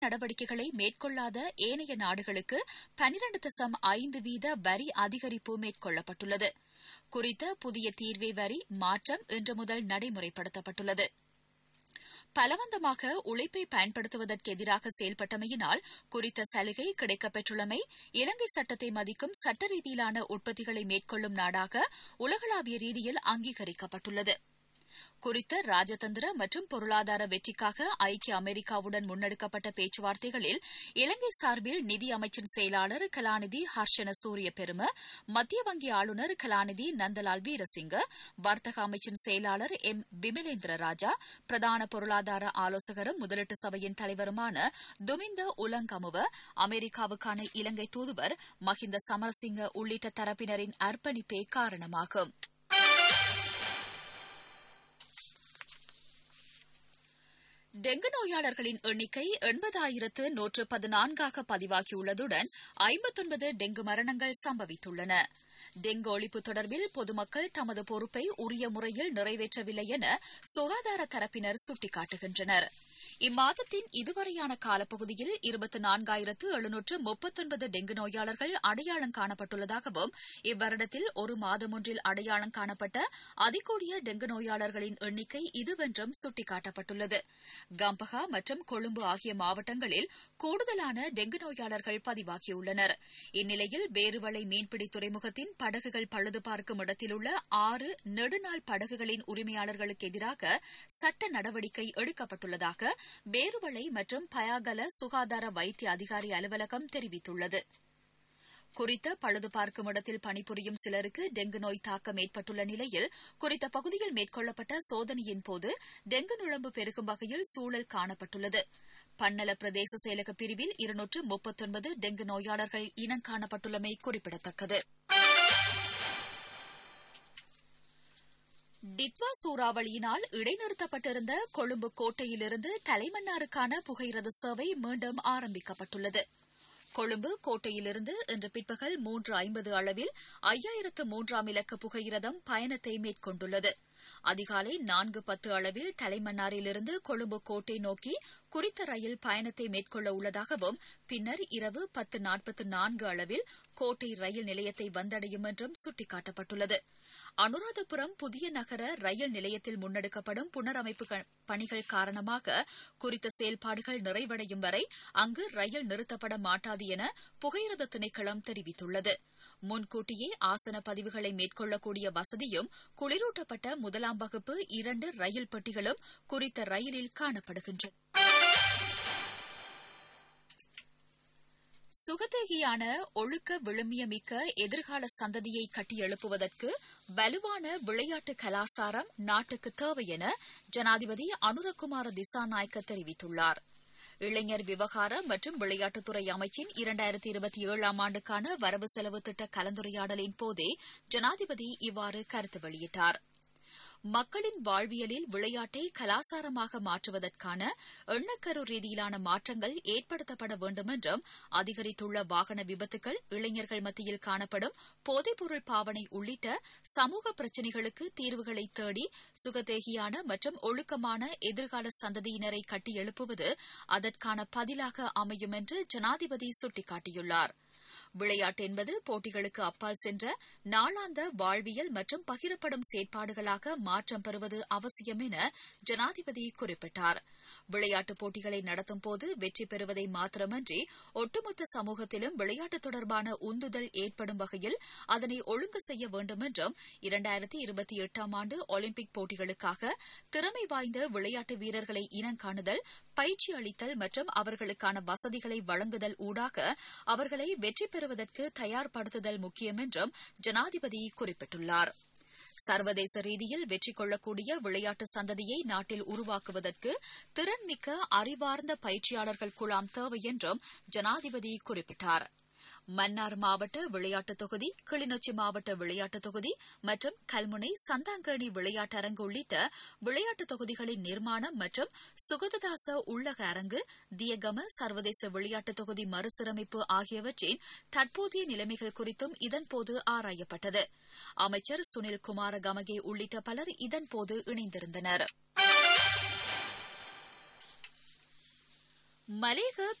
நடவடிக்கைகளை மேற்கொள்ளாத ஏனைய நாடுகளுக்கு பனிரண்டு தசம் ஐந்து வீத வரி அதிகரிப்பு மேற்கொள்ளப்பட்டுள்ளது குறித்த புதிய தீர்வை வரி மாற்றம் இன்று முதல் நடைமுறைப்படுத்தப்பட்டுள்ளது பலவந்தமாக உழைப்பை பயன்படுத்துவதற்கு எதிராக செயல்பட்டமையினால் குறித்த சலுகை கிடைக்கப்பெற்றுள்ளமை இலங்கை சட்டத்தை மதிக்கும் சட்ட ரீதியிலான உற்பத்திகளை மேற்கொள்ளும் நாடாக உலகளாவிய ரீதியில் அங்கீகரிக்கப்பட்டுள்ளது குறித்த ராஜதந்திர மற்றும் பொருளாதார வெற்றிக்காக ஐக்கிய அமெரிக்காவுடன் முன்னெடுக்கப்பட்ட பேச்சுவார்த்தைகளில் இலங்கை சார்பில் நிதி அமைச்சின் செயலாளர் கலாநிதி ஹர்ஷன சூரிய பெரும மத்திய வங்கி ஆளுநர் கலாநிதி நந்தலால் வீரசிங்க வர்த்தக அமைச்சின் செயலாளர் எம் விமலேந்திர ராஜா பிரதான பொருளாதார ஆலோசகரும் முதலீட்டு சபையின் தலைவருமான துமிந்த உலங்கமுவ அமெரிக்காவுக்கான இலங்கை தூதுவர் மஹிந்த சமரசிங்க உள்ளிட்ட தரப்பினரின் அர்ப்பணிப்பே காரணமாகும் டெங்கு நோயாளர்களின் எண்ணிக்கை எண்பதாயிரத்து நூற்று பதினான்காக பதிவாகியுள்ளதுடன் ஐம்பத்தொன்பது டெங்கு மரணங்கள் சம்பவித்துள்ளன டெங்கு ஒழிப்பு தொடர்பில் பொதுமக்கள் தமது பொறுப்பை உரிய முறையில் நிறைவேற்றவில்லை என சுகாதார தரப்பினர் சுட்டிக்காட்டுகின்றனர் இம்மாதத்தின் இதுவரையான காலப்பகுதியில் இருபத்தி நான்காயிரத்து எழுநூற்று முப்பத்தொன்பது டெங்கு நோயாளர்கள் அடையாளம் காணப்பட்டுள்ளதாகவும் இவ்வருடத்தில் ஒரு மாதம் ஒன்றில் அடையாளம் காணப்பட்ட அதிகூடிய டெங்கு நோயாளர்களின் எண்ணிக்கை இதுவென்றும் சுட்டிக்காட்டப்பட்டுள்ளது கம்பஹா மற்றும் கொழும்பு ஆகிய மாவட்டங்களில் கூடுதலான டெங்கு நோயாளர்கள் பதிவாகியுள்ளனர் இந்நிலையில் வேறுவளை மீன்பிடி துறைமுகத்தின் படகுகள் பழுது பார்க்கும் இடத்தில் உள்ள ஆறு நெடுநாள் படகுகளின் உரிமையாளர்களுக்கு எதிராக சட்ட நடவடிக்கை எடுக்கப்பட்டுள்ளதாக பேருவளை மற்றும் பயாகல சுகாதார வைத்திய அதிகாரி அலுவலகம் தெரிவித்துள்ளது குறித்த பழுது பார்க்கும் இடத்தில் பணிபுரியும் சிலருக்கு டெங்கு நோய் தாக்கம் ஏற்பட்டுள்ள நிலையில் குறித்த பகுதியில் மேற்கொள்ளப்பட்ட சோதனையின் போது டெங்கு நுழம்பு பெருகும் வகையில் சூழல் காணப்பட்டுள்ளது பன்னல பிரதேச செயலக பிரிவில் இருநூற்று முப்பத்தொன்பது டெங்கு நோயாளர்கள் இனம் காணப்பட்டுள்ளமை குறிப்பிடத்தக்கது டித்வா சூறாவளியினால் இடைநிறுத்தப்பட்டிருந்த கொழும்பு கோட்டையிலிருந்து தலைமன்னாருக்கான புகையிரத சேவை மீண்டும் ஆரம்பிக்கப்பட்டுள்ளது கொழும்பு கோட்டையிலிருந்து இன்று பிற்பகல் மூன்று ஐம்பது அளவில் ஐயாயிரத்து மூன்றாம் இலக்க புகையிரதம் பயணத்தை மேற்கொண்டுள்ளது அதிகாலை நான்கு பத்து அளவில் தலைமன்னாரிலிருந்து கொழும்பு கோட்டை நோக்கி குறித்த ரயில் பயணத்தை மேற்கொள்ள உள்ளதாகவும் பின்னர் இரவு பத்து நாற்பத்து நான்கு அளவில் கோட்டை ரயில் நிலையத்தை வந்தடையும் என்றும் சுட்டிக்காட்டப்பட்டுள்ளது அனுராதபுரம் புதிய நகர ரயில் நிலையத்தில் முன்னெடுக்கப்படும் புனரமைப்பு பணிகள் காரணமாக குறித்த செயல்பாடுகள் நிறைவடையும் வரை அங்கு ரயில் நிறுத்தப்பட மாட்டாது என புகையிரத திணைக்களம் தெரிவித்துள்ளது முன்கூட்டியே ஆசன பதிவுகளை மேற்கொள்ளக்கூடிய வசதியும் குளிரூட்டப்பட்ட முதலாம் வகுப்பு இரண்டு ரயில் பெட்டிகளும் குறித்த ரயிலில் காணப்படுகின்றன சுகதேகியான ஒழுக்க விழுமியமிக்க எதிர்கால சந்ததியை கட்டியெழுப்புவதற்கு வலுவான விளையாட்டு கலாசாரம் நாட்டுக்கு தேவை என ஜனாதிபதி அனுரகுமார திசாநாயக்க தெரிவித்துள்ளார் இளைஞர் விவகார மற்றும் விளையாட்டுத்துறை அமைச்சின் இரண்டாயிரத்தி இருபத்தி ஏழாம் ஆண்டுக்கான வரவு செலவு திட்ட கலந்துரையாடலின் போதே ஜனாதிபதி இவ்வாறு கருத்து வெளியிட்டார் மக்களின் வாழ்வியலில் விளையாட்டை கலாசாரமாக மாற்றுவதற்கான எண்ணக்கரு ரீதியிலான மாற்றங்கள் ஏற்படுத்தப்பட வேண்டும் என்றும் அதிகரித்துள்ள வாகன விபத்துகள் இளைஞர்கள் மத்தியில் காணப்படும் போதைப்பொருள் பாவனை உள்ளிட்ட சமூக பிரச்சினைகளுக்கு தீர்வுகளை தேடி சுகதேகியான மற்றும் ஒழுக்கமான எதிர்கால சந்ததியினரை கட்டியெழுப்புவது அதற்கான பதிலாக அமையும் என்று ஜனாதிபதி சுட்டிக்காட்டியுள்ளார் விளையாட்டு என்பது போட்டிகளுக்கு அப்பால் சென்ற நாளாந்த வாழ்வியல் மற்றும் பகிரப்படும் செயற்பாடுகளாக மாற்றம் பெறுவது அவசியம் என ஜனாதிபதி குறிப்பிட்டார் விளையாட்டுப் போட்டிகளை நடத்தும் போது வெற்றி பெறுவதை மாத்திரமன்றி ஒட்டுமொத்த சமூகத்திலும் விளையாட்டு தொடர்பான உந்துதல் ஏற்படும் வகையில் அதனை ஒழுங்கு செய்ய வேண்டும் என்றும் இரண்டாயிரத்தி இருபத்தி எட்டாம் ஆண்டு ஒலிம்பிக் போட்டிகளுக்காக திறமை வாய்ந்த விளையாட்டு வீரர்களை இனங்காணுதல் பயிற்சி அளித்தல் மற்றும் அவர்களுக்கான வசதிகளை வழங்குதல் ஊடாக அவர்களை வெற்றி பெறுவதற்கு தயார்படுத்துதல் முக்கியம் என்றும் ஜனாதிபதி குறிப்பிட்டுள்ளார் சர்வதேச ரீதியில் வெற்றி கொள்ளக்கூடிய விளையாட்டு சந்ததியை நாட்டில் உருவாக்குவதற்கு திறன்மிக்க அறிவார்ந்த பயிற்சியாளர்கள் குழாம் தேவை என்றும் ஜனாதிபதி குறிப்பிட்டார் மன்னார் மாவட்ட விளையாட்டுத் தொகுதி கிளிநொச்சி மாவட்ட விளையாட்டுத் தொகுதி மற்றும் கல்முனை சந்தாங்கேணி விளையாட்டரங்கு உள்ளிட்ட விளையாட்டுத் தொகுதிகளின் நிர்மாணம் மற்றும் சுகததாச உள்ளக அரங்கு தியகம சர்வதேச விளையாட்டுத் தொகுதி மறுசீரமைப்பு ஆகியவற்றின் தற்போதைய நிலைமைகள் குறித்தும் இதன்போது ஆராயப்பட்டது அமைச்சர் சுனில் குமார கமகே உள்ளிட்ட பலர் இதன்போது இணைந்திருந்தனா் மலேக